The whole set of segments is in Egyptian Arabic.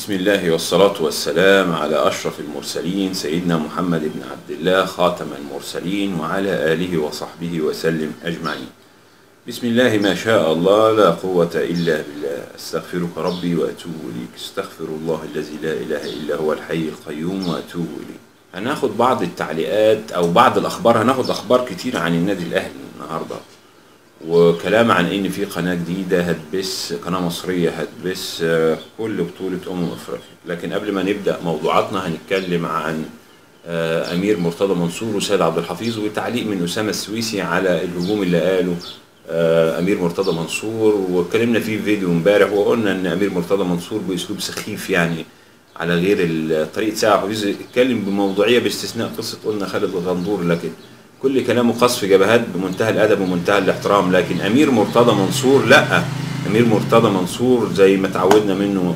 بسم الله والصلاة والسلام على أشرف المرسلين سيدنا محمد بن عبد الله خاتم المرسلين وعلى آله وصحبه وسلم أجمعين بسم الله ما شاء الله لا قوة إلا بالله أستغفرك ربي وأتوب إليك استغفر الله الذي لا إله إلا هو الحي القيوم وأتوب إليه هناخد بعض التعليقات أو بعض الأخبار هناخد أخبار كتير عن النادي الأهلي النهاردة وكلام عن ان في قناه جديده هتبث قناه مصريه هتبث آه، كل بطوله امم افريقيا لكن قبل ما نبدا موضوعاتنا هنتكلم عن آه، امير مرتضى منصور وسيد عبد الحفيظ وتعليق من اسامه السويسي على الهجوم اللي قاله آه، امير مرتضى منصور واتكلمنا فيه في فيديو امبارح وقلنا ان امير مرتضى منصور باسلوب سخيف يعني على غير ال- طريقه سيد عبد الحفيظ اتكلم بموضوعيه باستثناء قصه قلنا خالد الغندور لكن كل كلامه قصف جبهات بمنتهى الادب ومنتهى الاحترام لكن امير مرتضى منصور لا امير مرتضى منصور زي ما تعودنا منه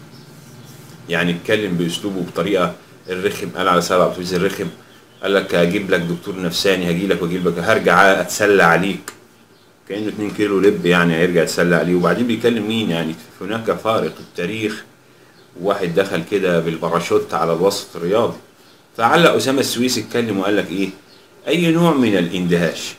يعني اتكلم باسلوبه بطريقه الرخم قال على سبع عبد الرخم قال لك هجيب لك دكتور نفساني هجي لك واجيب لك هرجع اتسلى عليك كانه 2 كيلو لب يعني هيرجع يتسلى عليه وبعدين بيكلم مين يعني هناك فارق التاريخ واحد دخل كده بالباراشوت على الوسط الرياضي فعلق اسامه السويسي اتكلم وقال لك ايه اي نوع من الاندهاش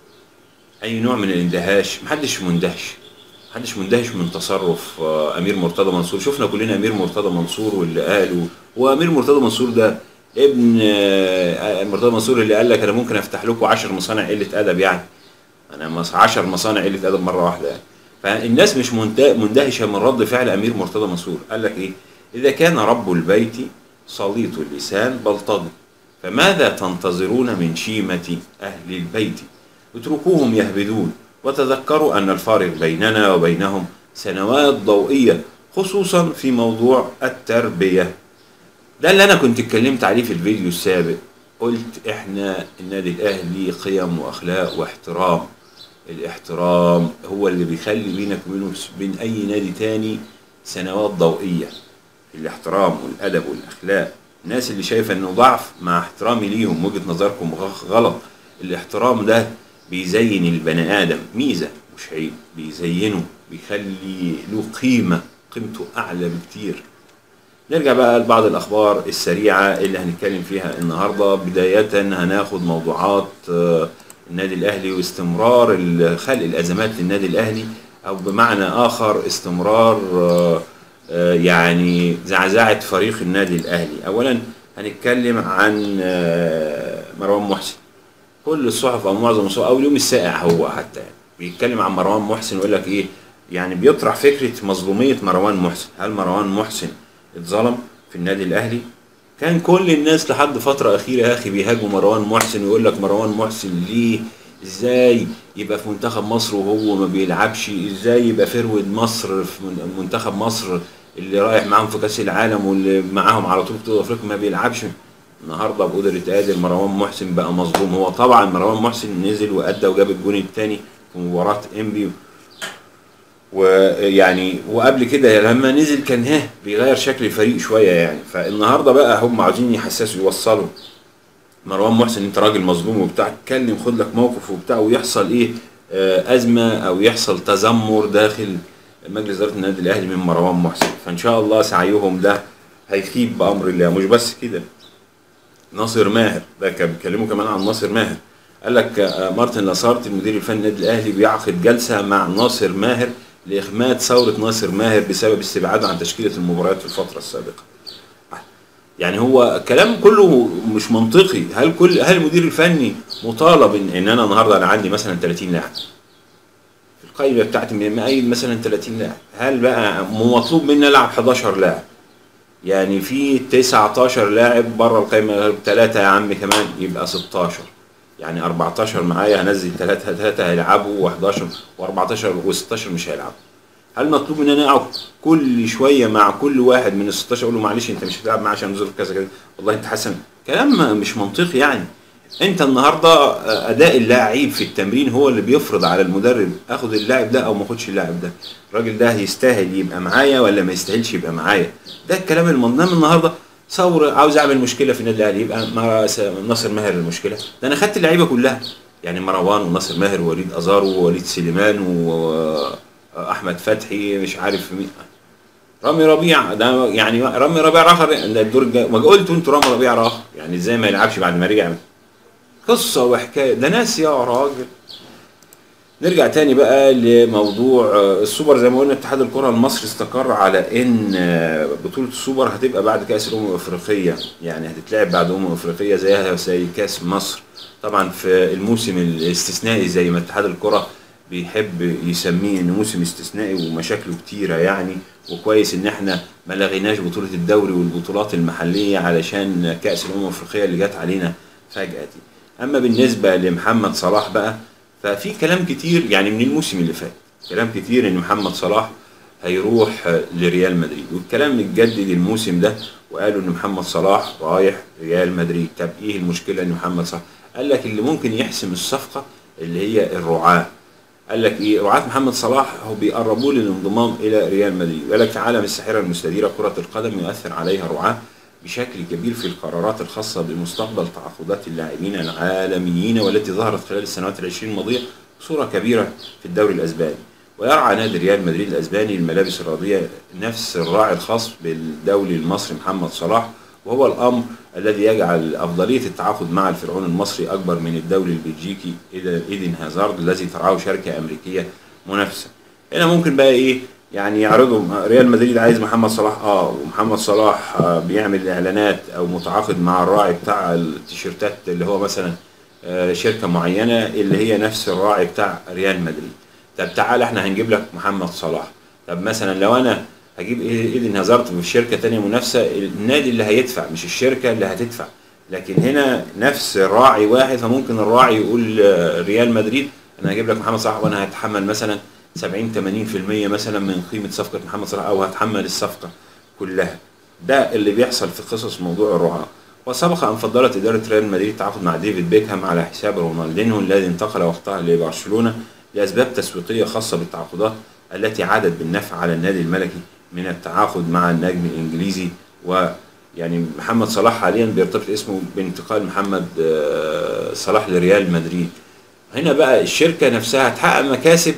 اي نوع من الاندهاش محدش مندهش محدش مندهش من تصرف آه، امير مرتضى منصور شفنا كلنا امير مرتضى منصور واللي قاله وامير مرتضى منصور ده ابن آه، مرتضى منصور اللي قال لك انا ممكن افتح لكم 10 مصانع قله ادب يعني انا مص- 10 مصانع قله ادب مره واحده يعني فالناس مش منت- مندهشه من رد فعل امير مرتضى منصور قال لك ايه اذا كان رب البيت سليط اللسان بلطجي فماذا تنتظرون من شيمة أهل البيت اتركوهم يهبدون وتذكروا أن الفارق بيننا وبينهم سنوات ضوئية خصوصا في موضوع التربية ده اللي أنا كنت اتكلمت عليه في الفيديو السابق قلت إحنا النادي الأهلي قيم وأخلاق واحترام الاحترام هو اللي بيخلي بينك وبينه بين أي نادي تاني سنوات ضوئية الاحترام والادب والاخلاق الناس اللي شايفه انه ضعف مع احترامي ليهم وجهه نظركم غ- غلط الاحترام ده بيزين البني ادم ميزه مش عيب بيزينه بيخلي له قيمه قيمته اعلى بكتير نرجع بقى لبعض الاخبار السريعه اللي هنتكلم فيها النهارده بدايه هناخد موضوعات آه، النادي الاهلي واستمرار ال- خلق الازمات للنادي الاهلي او بمعنى اخر استمرار آه، آه، يعني زعزعه فريق النادي الاهلي اولا هنتكلم عن آه، مروان محسن كل الصحف او معظم الصحف او اليوم السائع هو حتى يعني بيتكلم عن مروان محسن ويقول لك ايه يعني بيطرح فكره مظلوميه مروان محسن هل مروان محسن اتظلم في النادي الاهلي كان كل الناس لحد فتره اخيره يا اخي بيهاجموا مروان محسن ويقول لك مروان محسن ليه ازاي يبقى في منتخب مصر وهو ما بيلعبش ازاي يبقى فرود مصر في من- منتخب مصر اللي رايح معاهم في كاس العالم واللي معاهم على طول بطوله افريقيا ما بيلعبش النهارده بقدرة قادر مروان محسن بقى مظلوم هو طبعا مروان محسن نزل وادى وجاب الجون الثاني في مباراه انبي ويعني وقبل كده لما نزل كان ها بيغير شكل الفريق شويه يعني فالنهارده بقى هم عاوزين يحسسوا يوصلوا مروان محسن انت راجل مظلوم وبتاع اتكلم خد لك موقف وبتاع ويحصل ايه آه ازمه او يحصل تذمر داخل مجلس اداره النادي الاهلي من مروان محسن فان شاء الله سعيهم ده هيخيب بامر الله مش بس كده ناصر ماهر ده كان بيتكلموا كمان عن ناصر ماهر قال لك آه، مارتن لاسارت المدير الفني للنادي الاهلي بيعقد جلسه مع ناصر ماهر لاخماد ثوره ناصر ماهر بسبب استبعاده عن تشكيله المباريات في الفتره السابقه. يعني هو كلام كله مش منطقي هل كل هل المدير الفني مطالب ان, إن انا النهارده انا عندي مثلا 30 لاعب في القائمه بتاعتي من مقايد مثلا 30 لاعب هل بقى مطلوب مني العب 11 لاعب يعني في 19 لاعب بره القائمه ثلاثه يا عم كمان يبقى 16 يعني 14 معايا هنزل ثلاثه ثلاثه هيلعبوا و11 و14 و16 مش هيلعبوا هل مطلوب ان انا اقعد كل شويه مع كل واحد من ال 16 اقول له معلش انت مش هتلعب معاه عشان ظروف كذا كذا والله انت حسن كلام مش منطقي يعني انت النهارده اداء اللاعب في التمرين هو اللي بيفرض على المدرب اخد اللاعب ده او ما اخدش اللاعب ده الراجل ده يستاهل يبقى معايا ولا ما يستاهلش يبقى معايا ده الكلام المنظم النهارده ثور عاوز اعمل مشكله في النادي الاهلي يبقى مع س- ناصر ماهر المشكله ده انا خدت اللعيبه كلها يعني مروان وناصر ماهر ووليد ازارو ووليد سليمان واحمد فتحي مش عارف مين رامي ربيع ده يعني رامي ربيع راخر ده الدور الجاي ما قلتوا انتوا رامي ربيع راخر يعني ازاي ما يلعبش بعد ما رجع قصه وحكايه ده ناس يا راجل نرجع تاني بقى لموضوع آه، السوبر زي ما قلنا اتحاد الكره المصري استقر على ان آه، بطوله السوبر هتبقى بعد كاس الامم الافريقيه يعني هتتلعب بعد امم افريقيه زيها زي كاس مصر طبعا في الموسم الاستثنائي زي ما اتحاد الكره بيحب يسميه انه موسم استثنائي ومشاكله كتيره يعني وكويس ان احنا ما لغيناش بطوله الدوري والبطولات المحليه علشان كاس الامم الافريقيه اللي جت علينا فجاه دي اما بالنسبه لمحمد صلاح بقى ففي كلام كتير يعني من الموسم اللي فات كلام كتير ان محمد صلاح هيروح لريال مدريد والكلام متجدد الموسم ده وقالوا ان محمد صلاح رايح ريال مدريد طب ايه المشكله ان محمد صلاح قال لك اللي ممكن يحسم الصفقه اللي هي الرعاه قال لك ايه رعاة محمد صلاح هو بيقربوه للانضمام الى ريال مدريد قال لك في عالم الساحره المستديره كره القدم يؤثر عليها رعاه بشكل كبير في القرارات الخاصة بمستقبل تعاقدات اللاعبين العالميين والتي ظهرت خلال السنوات العشرين الماضية بصورة كبيرة في الدوري الأسباني ويرعى نادي ريال مدريد الأسباني الملابس الرياضية نفس الراعي الخاص بالدولي المصري محمد صلاح وهو الأمر الذي يجعل أفضلية التعاقد مع الفرعون المصري أكبر من الدولي البلجيكي إيدن هازارد الذي ترعاه شركة أمريكية منافسة هنا ممكن بقى إيه يعني يعرضوا ريال مدريد عايز محمد صلاح اه ومحمد صلاح آه بيعمل اعلانات او متعاقد مع الراعي بتاع التيشيرتات اللي هو مثلا آه شركه معينه اللي هي نفس الراعي بتاع ريال مدريد طب تعال احنا هنجيب لك محمد صلاح طب مثلا لو انا هجيب ايدن هازارد في شركه تانية منافسه النادي اللي هيدفع مش الشركه اللي هتدفع لكن هنا نفس راعي واحد فممكن الراعي يقول آه، ريال مدريد انا هجيب لك محمد صلاح وانا هتحمل مثلا 70 80% مثلا من قيمه صفقه محمد صلاح او هتحمل الصفقه كلها ده اللي بيحصل في قصص موضوع الرعاه وسبق ان فضلت اداره ريال مدريد التعاقد مع ديفيد بيكهام على حساب رونالدينهو الذي انتقل وقتها لبرشلونه لاسباب تسويقيه خاصه بالتعاقدات التي عادت بالنفع على النادي الملكي من التعاقد مع النجم الانجليزي و يعني محمد صلاح حاليا بيرتبط اسمه بانتقال محمد آه، صلاح لريال مدريد هنا بقى الشركه نفسها هتحقق مكاسب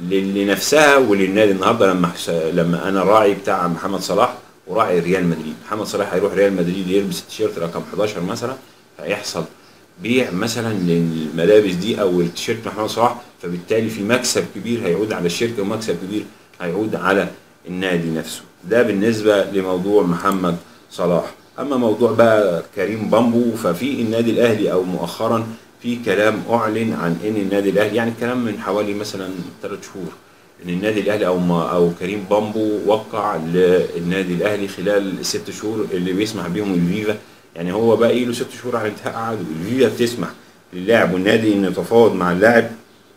لنفسها وللنادي النهارده لما لما انا راعي بتاع محمد صلاح وراعي ريال مدريد محمد صلاح هيروح ريال مدريد يلبس التيشيرت رقم 11 مثلا هيحصل بيع مثلا للملابس دي او التيشيرت محمد صلاح فبالتالي في مكسب كبير هيعود على الشركه ومكسب كبير هيعود على النادي نفسه ده بالنسبه لموضوع محمد صلاح اما موضوع بقى كريم بامبو ففي النادي الاهلي او مؤخرا في كلام اعلن عن ان النادي الاهلي يعني الكلام من حوالي مثلا ثلاث شهور ان النادي الاهلي او ما او كريم بامبو وقع للنادي الاهلي خلال الست شهور اللي بيسمح بيهم الفيفا يعني هو باقي له ست شهور على انتهاء عقده الفيفا بتسمح للاعب والنادي انه يتفاوض مع اللاعب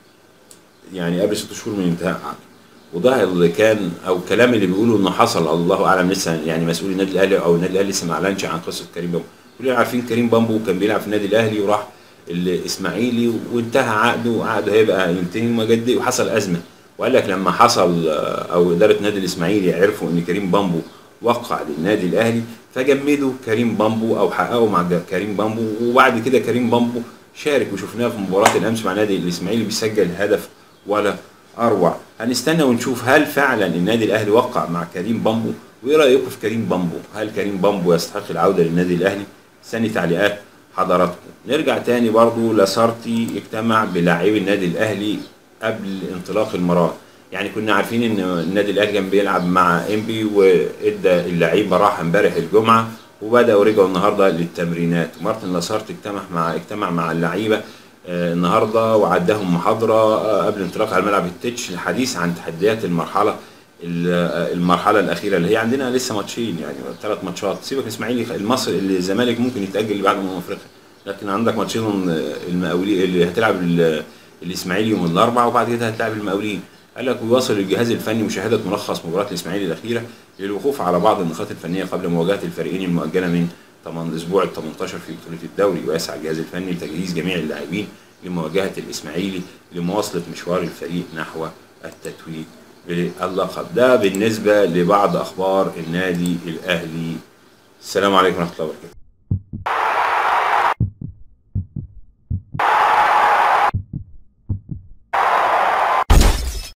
يعني قبل ست شهور من انتهاء عقده وده اللي كان او الكلام اللي بيقولوا انه حصل الله اعلم لسه يعني مسؤول النادي الاهلي او النادي الاهلي لسه ما اعلنش عن قصه كريم بامبو كلنا عارفين كريم بامبو كان بيلعب في النادي الاهلي وراح الاسماعيلي وانتهى عقده وعقده هيبقى ينتهي وما جد وحصل ازمه وقال لك لما حصل او اداره نادي الاسماعيلي عرفوا ان كريم بامبو وقع للنادي الاهلي فجمدوا كريم بامبو او حققوا مع كريم بامبو وبعد كده كريم بامبو شارك وشفناه في مباراه الامس مع نادي الاسماعيلي بيسجل هدف ولا اروع هنستنى ونشوف هل فعلا النادي الاهلي وقع مع كريم بامبو وايه رايكم في كريم بامبو هل كريم بامبو يستحق العوده للنادي الاهلي استني تعليقات حضراتكم نرجع تاني برضو لاسارتي اجتمع بلاعبي النادي الاهلي قبل انطلاق المران يعني كنا عارفين ان النادي الاهلي كان بيلعب مع انبي وادى اللعيبه راحه امبارح الجمعه وبداوا رجعوا النهارده للتمرينات مارتن لاسارتي اجتمع مع اجتمع مع اللعيبه آه، النهارده وعداهم محاضره آه، قبل انطلاق على ملعب التتش للحديث عن تحديات المرحله المرحله الاخيره اللي هي عندنا لسه ماتشين يعني ثلاث ماتشات سيبك الاسماعيلي المصري اللي الزمالك ممكن يتاجل بعد امم افريقيا لكن عندك ماتشين المقاولين اللي هتلعب الاسماعيلي يوم الاربعاء وبعد كده هتلعب المقاولين قال لك ويواصل الجهاز الفني مشاهده ملخص مباراه الاسماعيلي الاخيره للوقوف على بعض النقاط الفنيه قبل مواجهه الفريقين المؤجله من 8 الاسبوع ال 18 في بطوله الدوري ويسعى الجهاز الفني لتجهيز جميع اللاعبين لمواجهه الاسماعيلي لمواصله مشوار الفريق نحو التتويج باللقب ده بالنسبة لبعض أخبار النادي الأهلي السلام عليكم ورحمة الله وبركاته